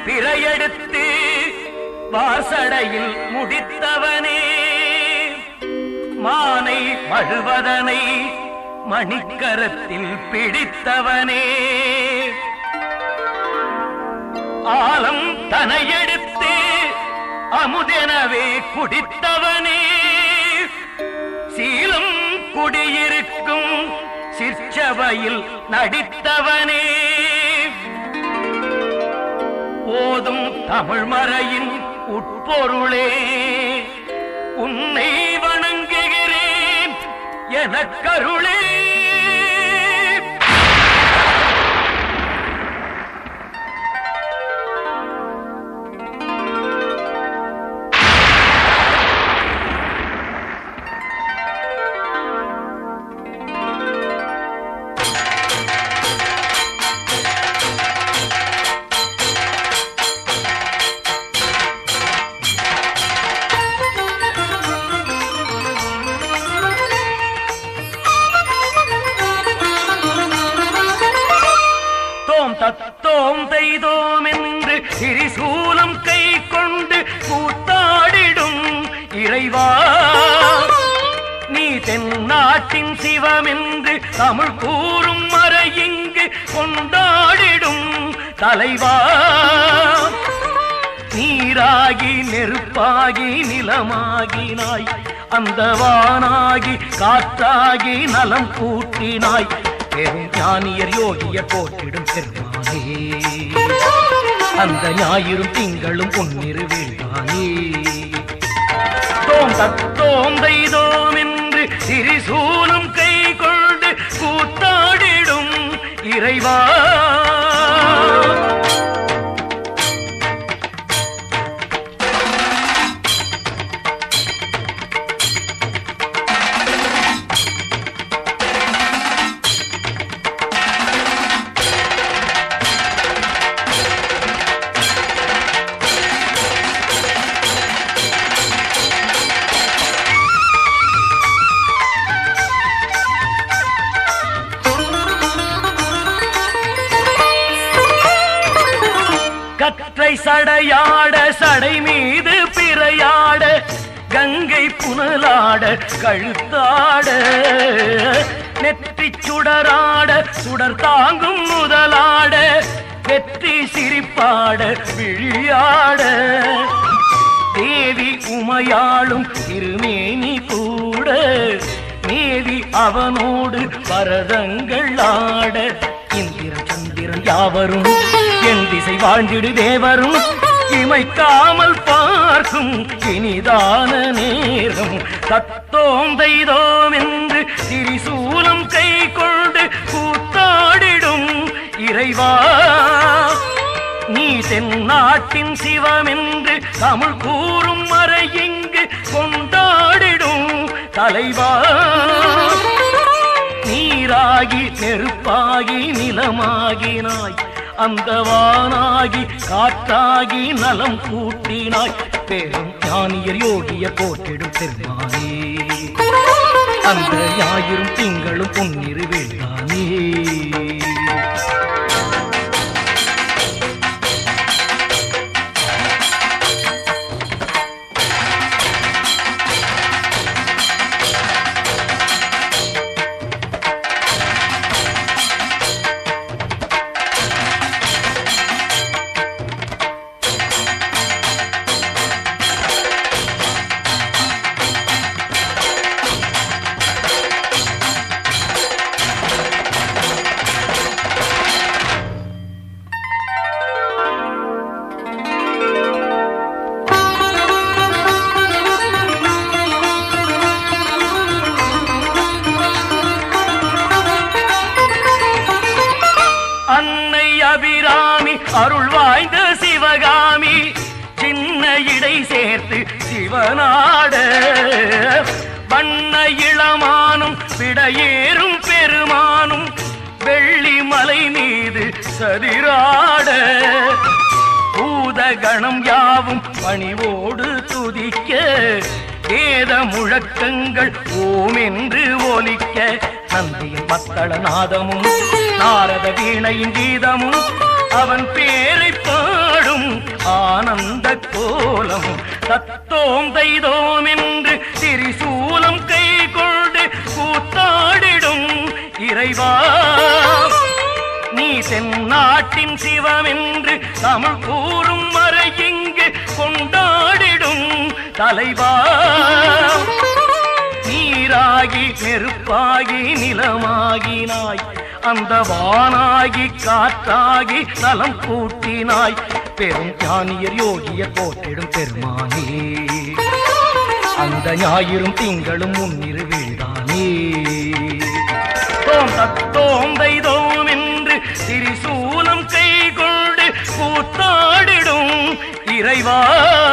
பிறையெடுத்து வாசடையில் முடித்தவனே மானை மழுவதனை மணிக்கரத்தில் பிடித்தவனே ஆலம் தனையெடுத்து அமுதெனவே குடித்தவனே சீலம் குடியிருக்கும் சிற்சபையில் நடித்தவனே ஓதும் தமிழ்மறையின் உட்பொருளே உன்னை வணங்குகிறேன் எனக்கருளே தோம் தத்தோம் தெய்தோம் என்று திரிசூலம் கை கொண்டு கூத்தாடிடும் இறைவா நீ தென்னாட்டின் சிவம் என்று தமிழ் கூறும் மறை இங்கு கொண்டாடிடும் தலைவா நீராகி நெருப்பாகி நிலமாகினாய் அந்த வானாகி காற்றாகி நலம் கூட்டினாய் பெரும் ஞானியர் யோகியர் போற்றிடும் பெருமானே அந்த ஞாயிறும் திங்களும் பொன்னிரு வீழ்வானே தோம் தத்தோம் தைதோம் என்று திரிசூலம் கை கொண்டு கூத்தாடிடும் இறைவா கற்றை சடையாட சடை மீது பிறையாட கங்கை புனலாட கழுத்தாட நெற்றி சுடராட சுடர் தாங்கும் முதலாட வெற்றி சிரிப்பாட விழியாட தேவி உமையாளும் திருமேனி கூட மேவி அவனோடு பரதங்கள் ஆட இந்திரன் சந்திரன் யாவரும் என் திசை வாழ்ந்திடு தேவரும் இமைக்காமல் பார்க்கும் இனிதான நேரம் தத்தோம் தைதோம் என்று திரிசூலம் கை கொண்டு கூத்தாடிடும் இறைவா நீ தென்னாட்டின் சிவம் என்று தமிழ் கூறும் மறை இங்கு கொண்டாடிடும் தலைவா நீராகி நெருப்பாகி நிலமாகினாய் அந்த வானாகி காற்றாகி நலம் கூட்டினாய் பெரும் ஞானியர் யோகிய போற்றிடும் பெருமானே அந்த ஞாயிறும் திங்களும் பொன்னிரு வேண்டானே அன்னை அபிராமி அருள் வாய்ந்த சிவகாமி சின்ன இடை சேர்த்து சிவநாட வண்ண இளமானும் விடையேறும் பெருமானும் வெள்ளி மலை மீது சதிராட பூதகணம் யாவும் பணிவோடு துதிக்க வேத முழக்கங்கள் ஓம் என்று ஒலிக்க நந்தியின் மத்தள நாதமும் நாரத வீணையின் கீதமும் அவன் பேரை பாடும் அருளும் ஆனந்த கோலம் தத்தோம் தைதோம் என்று திரிசூலம் கை கொண்டு கூத்தாடிடும் இறைவா நீ தென்னாட்டின் சிவம் என்று தமிழ் கூறும் மறை இங்கு கொண்டாடிடும் தலைவா நீராகி நெருப்பாகி நிலமாகினாய் அந்த வானாகி காற்றாகி நலம் கூட்டினாய் பெரும் ஞானியர் யோகியர் போற்றிடும் பெருமானே அந்த ஞாயிறும் திங்களும் முன்னிரு வீழ்தானே தோம் தத்தோம் தைதோம் என்று திரிசூலம் கை கொண்டு கூத்தாடிடும் இறைவா